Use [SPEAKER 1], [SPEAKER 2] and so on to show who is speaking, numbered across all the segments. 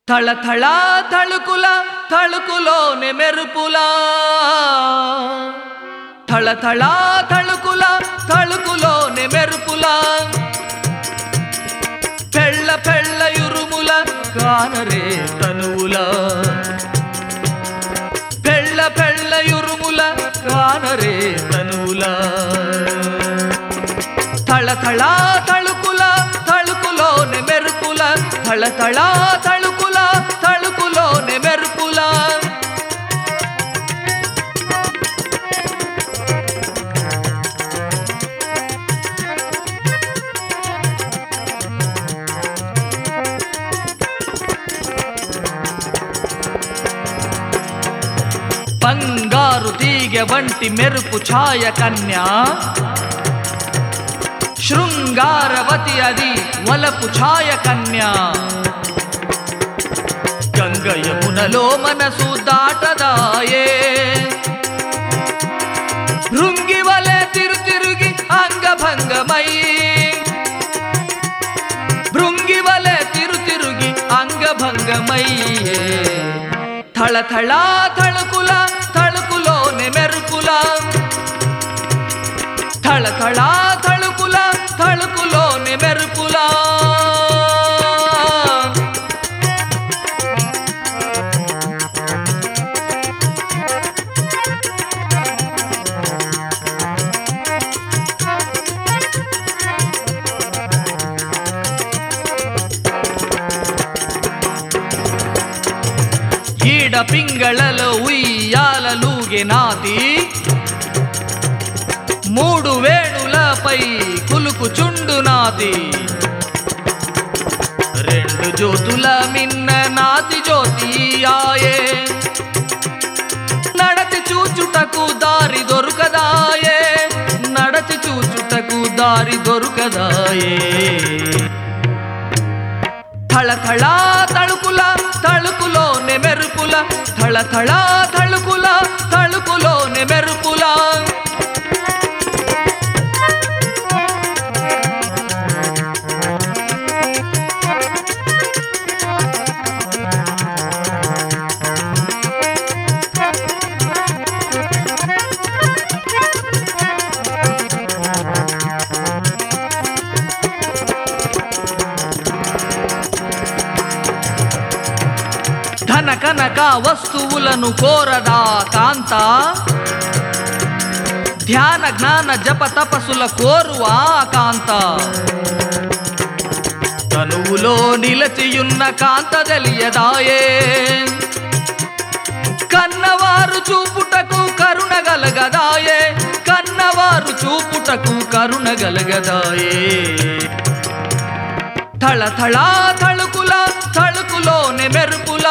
[SPEAKER 1] తళతళ తళుకుల తళుకులోని మెరుపులా తళతళ తళుకుల తళుకులోని మెరుపులా పెళ్ళ పెళ్ళ యురుముల కానరే తనువులా పెళ్ళ పెళ్ళ యురుముల కానరే తనువులా తళతళ తళుకుల తళుకులోని మెరుపుల తళతళ తళుకుల తళుకులోని మెరుపుల బంగారు తీగ వంటి మెరుపు ఛాయ కన్యా శృంగారవతి అది వలపు ఛాయ కన్యా గంగ యమునలో మనసు దాటదాయే భృంగి వలె తిరు తిరుగి అంగభంగమై భృంగి వలె తిరు తిరుగి అంగభంగమయ్యే థళథళ తళుకుల తళుకులోని మెరుపుల థళథళ తళుకుల తళుకులోని మెరుపులా ఈడ పింగళలో ఉయ్యాలలూగే నాతి మూడు వేణులపై కులుకు చుండు నాది రెండు జ్యోతుల మిన్న నాతి జ్యోతి ఆయే నడతి చూచుటకు దారి దొరకదాయే నడతి చూచుటకు దారి దొరకదాయే థళథళ తళుకుల తళుకులోని మెరుపుల థళథళ తళుకుల తళుకులోని మెరుపుల ధన కనక వస్తువులను కోరదా కాంత ధ్యాన జ్ఞాన జప తపసుల కోరువా కాంత తనువులో నిలచియున్న కాంత తెలియదాయే కన్నవారు చూపుటకు కరుణ గలగదాయే కన్నవారు చూపుటకు కరుణ గలగదాయే థళథళ తళుకుల తళుకులోని మెరుపుల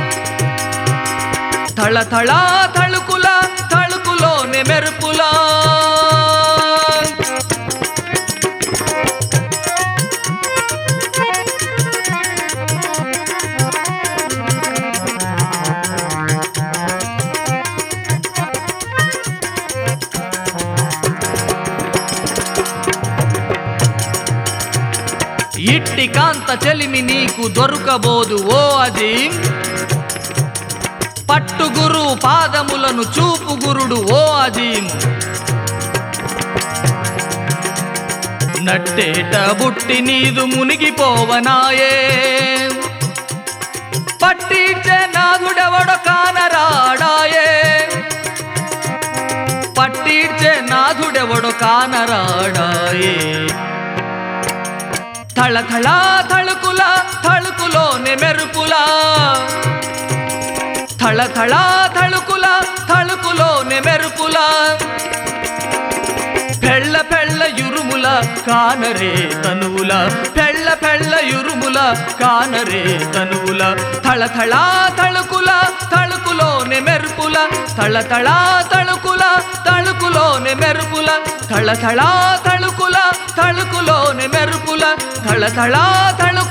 [SPEAKER 1] థళథళ తళుకుల తళుకులోని మెరుపుల ఇట్టి కాంత చెలిమి నీకు దొరకబోదు ఓ అజీం పట్టుగురు పాదములను చూపు గురుడు ఓ అజీం నట్టేట బుట్టి నీదు మునిగిపోవనాయే పట్టించే నాథుడెవడో కానరాడాయే పట్టించే నాథుడెవడో కానరాడాయే థళథళ తళుకుల తళుకులోని మెరుపుల థళథళ తళుకుల తళుకులోని మెరుపుల పెళ్ళ పెళ్ళ యురుముల కానరే తనువుల పెళ్ళ పెళ్ళ యురుముల కానరే తనువుల థళథళ తళుకుల తళుకులోని మెరుపుల థళథళ తళుకుల తళుకులోని మెరుపుల థళథళ తళుకుల తళుకులోని మెరుపుల థళథళ తళుకు